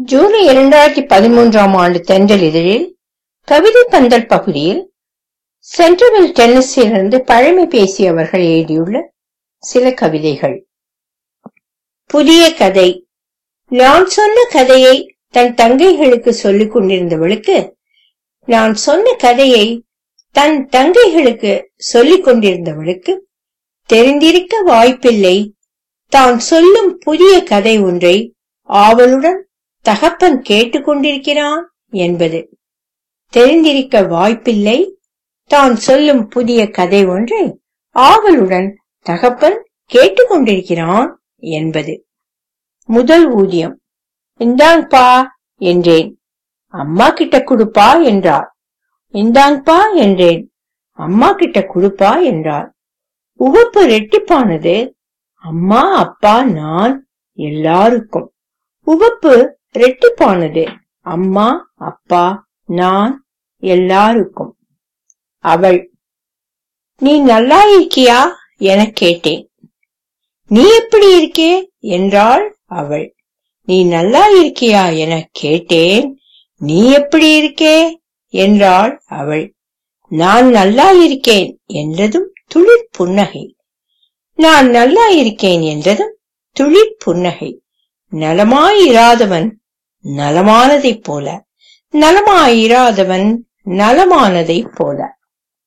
ஜூலை இரண்டாயிரத்தி பதிமூன்றாம் ஆண்டு தென்றல் இதழில் கவிதை பந்தல் பகுதியில் சென்ட்ரல் டென்னசியிலிருந்து பழமை பேசியவர்கள் எழுதியுள்ள சில கவிதைகள் புதிய கதை நான் சொன்ன கதையை தன் தங்கைகளுக்கு சொல்லிக் கொண்டிருந்தவளுக்கு நான் சொன்ன கதையை தன் தங்கைகளுக்கு சொல்லிக் கொண்டிருந்தவளுக்கு தெரிந்திருக்க வாய்ப்பில்லை தான் சொல்லும் புதிய கதை ஒன்றை ஆவலுடன் தகப்பன் கேட்டுக்கொண்டிருக்கிறான் என்பது தெரிந்திருக்க வாய்ப்பில்லை தான் சொல்லும் புதிய கதை ஒன்றை ஆவலுடன் தகப்பன் கேட்டுக்கொண்டிருக்கிறான் என்பது முதல் ஊதியம் இந்தாங்கப்பா என்றேன் அம்மா கிட்ட குடுப்பா என்றார் இந்தாங்கப்பா என்றேன் அம்மா கிட்ட குடுப்பா என்றார் உவப்பு ரெட்டிப்பானது அம்மா அப்பா நான் எல்லாருக்கும் உவப்பு ரெட்டிப்பானது அம்மா அப்பா நான் எல்லாருக்கும் அவள் நீ நல்லா இருக்கியா என கேட்டேன் நீ எப்படி இருக்கே என்றாள் அவள் நீ நல்லா இருக்கியா என கேட்டேன் நீ எப்படி இருக்கே என்றாள் அவள் நான் நல்லா இருக்கேன் என்றதும் துளிர் புன்னகை நான் நல்லா இருக்கேன் என்றதும் துளிர் புன்னகை நலமாயிராதவன் நலமானதைப் போல நலமாயிராதவன் நலமானதைப் போல